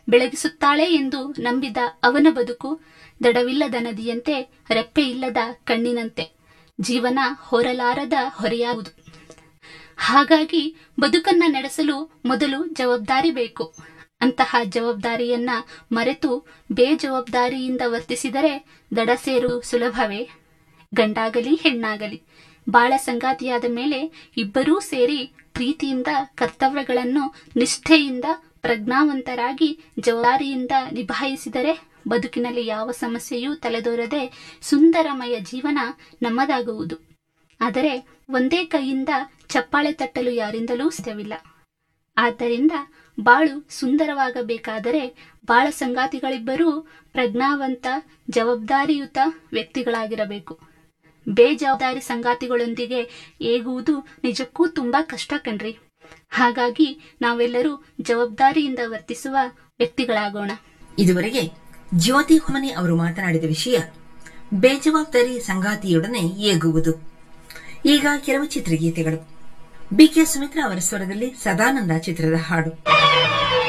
ಬೆಳಗಿಸುತ್ತಾಳೆ ಎಂದು ನಂಬಿದ ಅವನ ಬದುಕು ದಡವಿಲ್ಲದ ನದಿಯಂತೆ ರೆಪ್ಪೆ ಇಲ್ಲದ ಕಣ್ಣಿನಂತೆ ಜೀವನ ಹೊರಲಾರದ ಹೊರೆಯಾಗುವುದು ಹಾಗಾಗಿ ಬದುಕನ್ನ ನಡೆಸಲು ಮೊದಲು ಜವಾಬ್ದಾರಿ ಬೇಕು ಅಂತಹ ಜವಾಬ್ದಾರಿಯನ್ನ ಮರೆತು ಬೇಜವಾಬ್ದಾರಿಯಿಂದ ವರ್ತಿಸಿದರೆ ದಡ ಸೇರು ಸುಲಭವೇ ಗಂಡಾಗಲಿ ಹೆಣ್ಣಾಗಲಿ ಬಾಳ ಸಂಗಾತಿಯಾದ ಮೇಲೆ ಇಬ್ಬರೂ ಸೇರಿ ಪ್ರೀತಿಯಿಂದ ಕರ್ತವ್ಯಗಳನ್ನು ನಿಷ್ಠೆಯಿಂದ ಪ್ರಜ್ಞಾವಂತರಾಗಿ ಜವಾಬ್ದಾರಿಯಿಂದ ನಿಭಾಯಿಸಿದರೆ ಬದುಕಿನಲ್ಲಿ ಯಾವ ಸಮಸ್ಯೆಯೂ ತಲೆದೋರದೆ ಸುಂದರಮಯ ಜೀವನ ನಮ್ಮದಾಗುವುದು ಆದರೆ ಒಂದೇ ಕೈಯಿಂದ ಚಪ್ಪಾಳೆ ತಟ್ಟಲು ಯಾರಿಂದಲೂ ಸಾಧ್ಯವಿಲ್ಲ ಆದ್ದರಿಂದ ಬಾಳು ಸುಂದರವಾಗಬೇಕಾದರೆ ಬಾಳ ಸಂಗಾತಿಗಳಿಬ್ಬರೂ ಪ್ರಜ್ಞಾವಂತ ಜವಾಬ್ದಾರಿಯುತ ವ್ಯಕ್ತಿಗಳಾಗಿರಬೇಕು ಬೇಜವಾಬ್ದಾರಿ ಸಂಗಾತಿಗಳೊಂದಿಗೆ ಏಗುವುದು ನಿಜಕ್ಕೂ ತುಂಬಾ ಕಷ್ಟ ಕಣ್ರಿ ಹಾಗಾಗಿ ನಾವೆಲ್ಲರೂ ಜವಾಬ್ದಾರಿಯಿಂದ ವರ್ತಿಸುವ ವ್ಯಕ್ತಿಗಳಾಗೋಣ ಇದುವರೆಗೆ ಜ್ಯೋತಿ ಹೊಮನೆ ಅವರು ಮಾತನಾಡಿದ ವಿಷಯ ಬೇಜವಾಬ್ದಾರಿ ಸಂಗಾತಿಯೊಡನೆ ಏಗುವುದು ಈಗ ಕೆಲವು ಚಿತ್ರಗೀತೆಗಳು ಬಿಕೆ ಸುಮಿತ್ರಾ ಅವರ ಸ್ವರದಲ್ಲಿ ಸದಾನಂದ ಚಿತ್ರದ ಹಾಡು